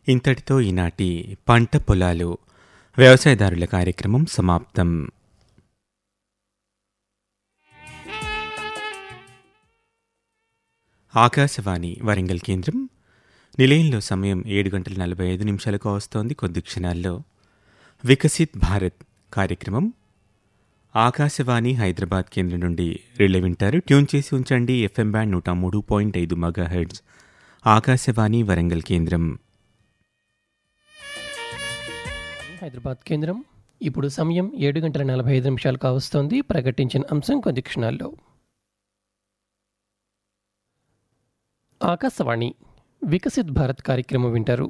ఇంతటితో ఈనాటి పంట పొలాలు వ్యవసాయదారుల కార్యక్రమం సమాప్తం ఆకాశవాణి వరంగల్ కేంద్రం నిలయంలో సమయం ఏడు గంటల నలభై ఐదు నిమిషాలకు వస్తోంది కొద్ది క్షణాల్లో వికసిత్ భారత్ కార్యక్రమం ఆకాశవాణి హైదరాబాద్ కేంద్రం నుండి రిలే వింటారు ట్యూన్ చేసి ఉంచండి ఎఫ్ఎం బ్యాండ్ నూట మూడు పాయింట్ ఐదు మగా హెడ్స్ ఆకాశవాణి వరంగల్ కేంద్రం హైదరాబాద్ కేంద్రం ఇప్పుడు సమయం ఏడు గంటల నలభై ఐదు నిమిషాలు కావస్తోంది ప్రకటించిన అంశం కొద్ది క్షణాల్లో ఆకాశవాణి వికసిత్ భారత్ కార్యక్రమం వింటారు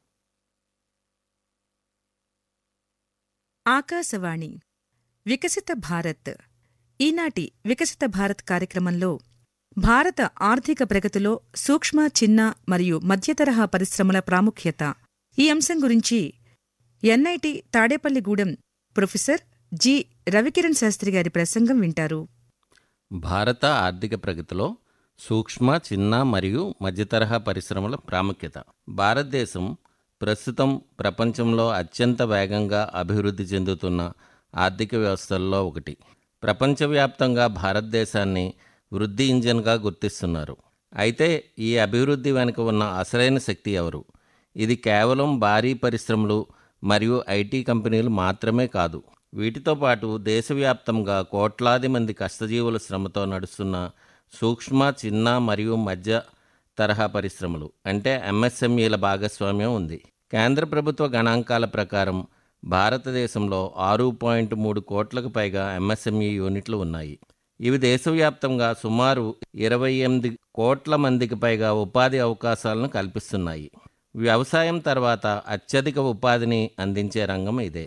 ఆకాశవాణి వికసిత భారత్ ఈనాటి వికసిత భారత్ కార్యక్రమంలో భారత ఆర్థిక ప్రగతిలో సూక్ష్మ చిన్న మరియు మధ్యతరహా పరిశ్రమల ప్రాముఖ్యత ఈ అంశం గురించి NIT Tadepalligudem professor G Ravikiran Sastry గారి ప్రసంగం వింటారు భారత ఆర్థిక ప్రగతిలో సూక్ష్మ చిన్న మరియు మధ్యతరహా పరిశ్రమల ప్రాముఖ్యత భారతదేశం ప్రస్తుతం ప్రపంచంలో అత్యంత వేగంగా అభివృద్ధి చెందుతున్న ఆర్థిక వ్యవస్థల్లో ఒకటి ప్రపంచవ్యాప్తంగా భారతదేశాన్ని వృద్ధి ఇంజన్గా గుర్తిస్తున్నారు అయితే ఈ అభివృద్ధి వెనుక ఉన్న అసలైన శక్తి ఎవరు ఇది కేవలం భారీ పరిశ్రమలు మరియు ఐటీ కంపెనీలు మాత్రమే కాదు వీటితో పాటు దేశవ్యాప్తంగా కోట్లాది మంది కష్టజీవుల శ్రమతో నడుస్తున్న సూక్ష్మ చిన్న మరియు మధ్య తరహా పరిశ్రమలు అంటే ఎంఎస్ఎంఈల భాగస్వామ్యం ఉంది కేంద్ర ప్రభుత్వ గణాంకాల ప్రకారం భారతదేశంలో ఆరు పాయింట్ మూడు కోట్లకు పైగా ఎంఎస్ఎంఈ యూనిట్లు ఉన్నాయి ఇవి దేశవ్యాప్తంగా సుమారు ఇరవై ఎనిమిది కోట్ల మందికి పైగా ఉపాధి అవకాశాలను కల్పిస్తున్నాయి వ్యవసాయం తర్వాత అత్యధిక ఉపాధిని అందించే రంగం ఇదే